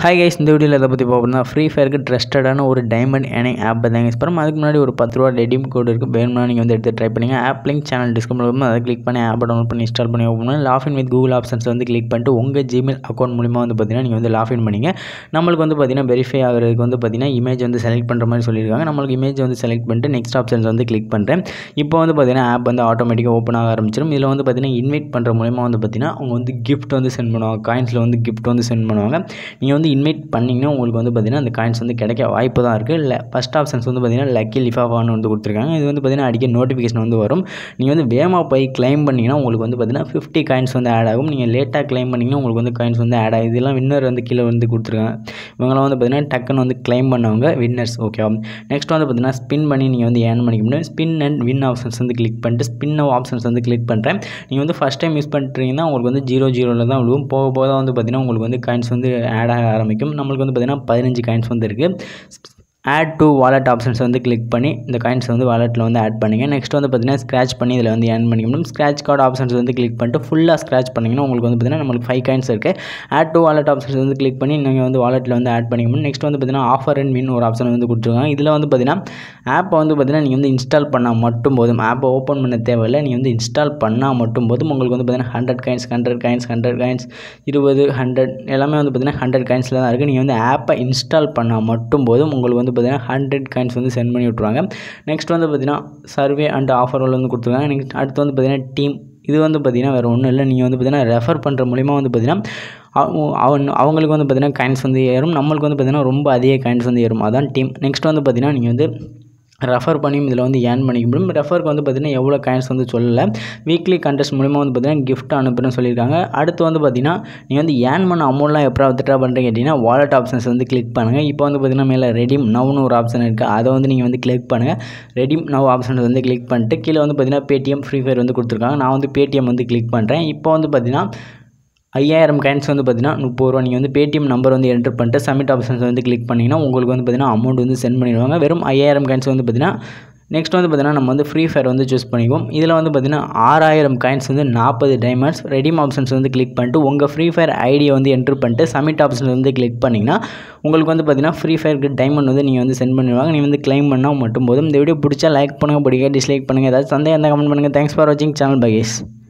hi guys இந்த வீடியோவில் எதை பற்றி பார்ப்போம்னா ஃப்ரீ ஃபயருக்கு ட்ரஸ்டடான ஒரு டைமண்ட் ஏனிங் ஆப் தாங்க அப்புறம் அதுக்கு முன்னாடி ஒரு பத்து ரூபா ரெடீம் கோட் இருக்குது வேணும்னா நீங்கள் வந்து எடுத்து ட்ரை பண்ணுங்க ஆப் லிங்க் சேனல் டிஸ்கவுண்ட் இருக்கும் அதை கிளிக் பண்ணி ஆப்பை டவுன்லோட் பண்ணி இன்ஸ்டால் பண்ணி ஓப்பன் பண்ணி லாஃபின் வித் கூகுள் ஆப்ஷன்ஸ் வந்து கிளிக் பண்ணிட்டு உங்கள் ஜிமெயில் அக்கௌண்ட் மூலிமா வந்து பார்த்தீங்கன்னா நீங்கள் வந்து லாஃபின் பண்ணிங்க நம்மளுக்கு வந்து பார்த்தீங்கன்னா வெரிஃபை ஆகிறதுக்கு வந்து பார்த்தீங்கன்னா இமேஜ் வந்து செலக்ட் பண்ணுற மாதிரி சொல்லியிருக்காங்க நம்மளுக்கு இமேஜ் வந்து செலக்ட் பண்ணிட்டு நெக்ஸ்ட் ஆப்ஷன்ஸ் வந்து கிளிக் பண்ணுறேன் இப்போ வந்து பார்த்தீங்கன்னா ஆப் வந்து ஆட்டோமேட்டிக்காக ஓப்பன் ஆக ஆரம்பிச்சிடும் இதில் வந்து பார்த்தீங்கன்னா இன்வைட் பண்ணுற மூலிமா வந்து பார்த்தீங்கன்னா அவங்க வந்து கிஃப்ட் வந்து சென்ட் பண்ணுவாங்க காயின்ஸில் வந்து கிஃப்ட் வந்து சென்ட் பண்ணுவாங்க நீங்கள் வந்து இன்வைட் பண்ணிங்கன்னா உங்களுக்கு வந்து பார்த்தீங்கன்னா அந்த காயின்ஸ் வந்து கிடைக்க வாய்ப்பு தான் இருக்குது இல்லை ஃபஸ்ட் ஆப்ஷன்ஸ் வந்து பார்த்தீங்கன்னா லக்கி லிஃபாஃபான்னு வந்து கொடுத்துருக்காங்க இது வந்து பார்த்தீங்கன்னா அடிக்க நோட்டிஃபிகேஷன் வந்து வரும் நீங்கள் வந்து வேகமாக போய் கிளைம் பண்ணிங்கன்னா உங்களுக்கு வந்து பார்த்தீங்கன்னா ஃபிஃப்டி காயின்ஸ் வந்து ஆட் ஆகும் நீங்கள் லேட்டாக கிளைம் பண்ணிங்கன்னா உங்களுக்கு வந்து காயின்ஸ் வந்து ஆட் ஆகும் இதெல்லாம் வின்னர் வந்து கீழே வந்து கொடுத்துருக்காங்க இவங்களாம் வந்து பார்த்தீங்கன்னா டக்குன்னு வந்து கிளைம் பண்ணவங்க வின்னர்ஸ் ஓகேவா நெக்ஸ்ட் வந்து பார்த்தீங்கன்னா ஸ்பின் பண்ணி நீங்கள் வந்து ஏர்ன் பண்ணிக்க முடியும் ஸ்பின் அண்ட் வின் ஆப்ஷன்ஸ் வந்து கிளிக் பண்ணிட்டு ஸ்பின் ஆப்ஷன்ஸ் வந்து கிளிக் பண்ணுறேன் நீங்கள் வந்து ஃபஸ்ட் டைம் யூஸ் பண்ணுறீங்கன்னா உங்களுக்கு வந்து ஜீரோ ஜீரோவில் தான் விழுவும் போக போக தான் வந்து பார்த்தீங்கன்னா உங்களுக்கு வந்து காயின்ஸ் வந்து ஆட் ஆக ஆரம்பிக்கும் நம்மளுக்கு வந்து பார்த்தீங்கன்னா பதினஞ்சு காயின்ஸ் வந்து இருக்குது ஆட் டு வாலெட் ஆப்ஷன்ஸ் வந்து கிளிக் பண்ணி இந்த காயின்ஸ் வந்து வாலெட்டில் வந்து ஆட் பண்ணிங்க நெக்ஸ்ட் வந்து பார்த்தீங்கன்னா ஸ்க்ராச் பண்ணி இதில் வந்து ஏர்ன் பண்ணிக்க முடியும் ஸ்க்ராச் கார்டு ஆப்ஷன்ஸ் வந்து கிளிக் பண்ணிட்டு ஃபுல்லாக ஸ்க்ராச் பண்ணிங்கன்னா உங்களுக்கு வந்து பார்த்தீங்கன்னா நம்மளுக்கு ஃபைவ் காயின்ஸ் இருக்குது ஆட் டு வாலெட் ஆப்ஷன்ஸ் வந்து கிளிக் பண்ணி நீங்கள் வந்து வாலெட்டில் வந்து ஆட் பண்ணிக்க முடியும் நெக்ஸ்ட் வந்து பார்த்தீங்கன்னா ஆஃபர் அண்ட் வின் ஒரு ஆப்ஷன் வந்து கொடுத்துருக்காங்க இதில் வந்து பார்த்தீங்கன்னா ஆப்பை வந்து பார்த்தீங்கன்னா நீங்கள் வந்து இன்ஸ்டால் பண்ணால் மட்டும் போதும் ஆப்பை ஓப்பன் பண்ண தேவையில்லை நீங்கள் வந்து இன்ஸ்டால் பண்ணால் மட்டும் போதும் உங்களுக்கு வந்து பார்த்தீங்கன்னா hundred coins hundred coins hundred coins இருபது ஹண்ட்ரட் எல்லாமே வந்து பார்த்தீங்கன்னா ஹண்ட்ரட் காயின்ஸில் தான் இருக்குது நீங்கள் வந்து ஆப்பை இன்ஸ்டால் பண்ணால் மட்டும் போதும் உங்களுக்கு வந்து பார்த்தீங்கன்னா ஹண்ட்ரட் காயின்ஸ் வந்து சென்ட் பண்ணி விட்ருவாங்க நெக்ஸ்ட் வந்து பார்த்தீங்கன்னா சர்வே அண்ட் ஆஃபர் வந்து கொடுத்துருக்காங்க நெக்ஸ்ட் அடுத்து வந்து பார்த்தீங்கன்னா டீம் இது வந்து பார்த்தீங்கன்னா வேறு ஒன்றும் இல்லை நீங்கள் வந்து பார்த்தீங்கன்னா ரெஃபர் பண்ணுற மூலிமா வந்து பார்த்தீங்கன்னா அவன் அவங்களுக்கு வந்து பார்த்தீங்கன்னா காயின்ஸ் வந்து ஏறும் நம்மளுக்கு வந்து பார்த்தீங்கன்னா ரொம்ப அதிக காயின்ஸ் வந்து ஏறும் அதான் டீம் நெக்ஸ்ட் வந்து பார்த்தீங்கன்னா நீங்கள் வந்து ரெஃபர் பண்ணியும் இதில் வந்து ஏர்ன் பண்ணிக்க முடியும் ரெஃபருக்கு வந்து பார்த்திங்கன்னா எவ்வளோ காயின்ஸ் வந்து சொல்லலை வீக்லி கண்டெஸ்ட் மூலிமா வந்து பார்த்திங்கன்னா கிஃப்ட் அனுப்புன்னு சொல்லியிருக்காங்க அடுத்து வந்து பார்த்திங்கன்னா நீங்கள் வந்து ஏர்ன் பண்ண அமௌண்ட்லாம் எப்போ வித்ட்ரா பண்ணுறீங்க கேட்டிங்கன்னா வாலெட் ஆப்ஷன்ஸ் வந்து கிளிக் பண்ணுங்கள் இப்போ வந்து பார்த்திங்கன்னா மேலே ரெடிம் நவ்னு ஒரு ஆப்ஷன் இருக்குது அதை வந்து நீங்கள் வந்து கிளிக் பண்ணுங்கள் ரெடிம் நவ் ஆப்ஷன்ஸ் வந்து கிளிக் பண்ணிட்டு கீழே வந்து பார்த்திங்கன்னா பேடிஎம் ஃப்ரீ ஃபயர் வந்து கொடுத்துருக்காங்க நான் வந்து பேடிஎம் வந்து கிளிக் பண்ணுறேன் இப்போ வந்து பார்த்திங்கன்னா ஐயாயிரம் காயின்ஸ் வந்து பார்த்தீங்கன்னா முப்பது ரூபா நீங்கள் வந்து பேடிஎம் நம்பர் வந்து என்டர் பண்ணிட்டு சப்மிட் ஆப்ஷன்ஸ் வந்து கிளிக் பண்ணிங்கன்னா உங்களுக்கு வந்து பார்த்தீங்கன்னா அமௌண்ட் வந்து சென்ட் பண்ணிடுவாங்க வெறும் ஐயாயிரம் காயின்ஸ் வந்து பார்த்தீங்கன்னா நெக்ஸ்ட் வந்து பார்த்தீங்கன்னா நம்ம வந்து ஃப்ரீ ஃபயர் வந்து சூஸ் பண்ணிக்குவோம் இதில் வந்து பார்த்தீங்கன்னா ஆறாயிரம் காயின்ஸ் வந்து நாற்பது டைமண்ட்ஸ் ரெடிம் ஆப்ஷன்ஸ் வந்து கிளிக் பண்ணிட்டு உங்கள் ஃப்ரீ ஃபயர் ஐடியை வந்து என்ட்ரு பண்ணிட்டு சப்மிட் ஆப்ஷன்ஸ் வந்து கிளிக் பண்ணிங்கன்னா உங்களுக்கு வந்து பார்த்தீங்கன்னா ஃப்ரீ ஃபயருக்கு டைமண்ட் வந்து நீங்கள் வந்து சென்ட் பண்ணிடுவாங்க நீங்கள் வந்து கிளைம் பண்ணால் மட்டும் போதும் இந்த வீடியோ பிடிச்சா லைக் பண்ணுங்கள் பிடிக்க டிஸ்லைக் பண்ணுங்கள் ஏதாவது சந்தேகம் இருந்தால் கமெண்ட் பண்ணுங்கள் தேங்க்ஸ் ஃபார் வாட்சிங் சேனல் பகேஷ்